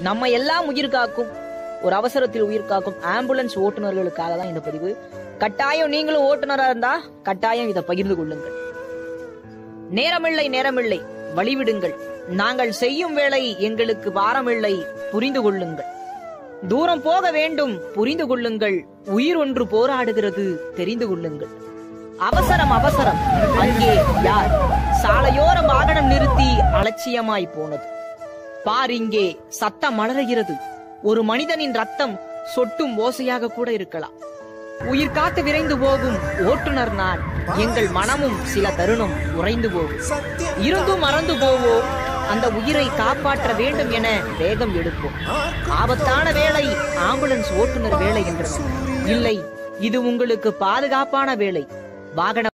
நம்ம எல்லாம் உயிர் காக்கும் ஒரு அவசரத்தில் உயிர் காக்கும் ஆம்புலன்ஸ் ஓட்டுநர்களுக்காக தான் இந்த பதிவு கட்டாயம் நீங்களும் ஓட்டுநரா இருந்தா கட்டாயம் இதை பகிர்ந்து கொள்ளுங்கள் நேரமில்லை நேரமில்லை வழிவிடுங்கள் நாங்கள் செய்யும் வேலை எங்களுக்கு பாரமில்லை புரிந்து கொள்ளுங்கள் தூரம் போக வேண்டும் புரிந்து கொள்ளுங்கள் உயிர் ஒன்று போராடுகிறது தெரிந்து கொள்ளுங்கள் அவசரம் அவசரம் அங்கே யார் சாலையோரம் வாகனம் நிறுத்தி அலட்சியமாய் போனது பார் இங்கே சத்தம் மலர்கிறது ஒரு மனிதனின் ரத்தம் சொட்டும் ஓசையாக கூட இருக்கலாம் உயிர் காத்து விரைந்து போகும் ஓட்டுநர் நான் எங்கள் மனமும் சில தருணம் உறைந்து போகும் இருந்தும் மறந்து போவோம் அந்த உயிரை காப்பாற்ற வேண்டும் என வேகம் எடுப்போம் ஆபத்தான வேலை ஆம்புலன்ஸ் ஓட்டுநர் வேலை என்றனர் இல்லை இது உங்களுக்கு பாதுகாப்பான வேலை வாகன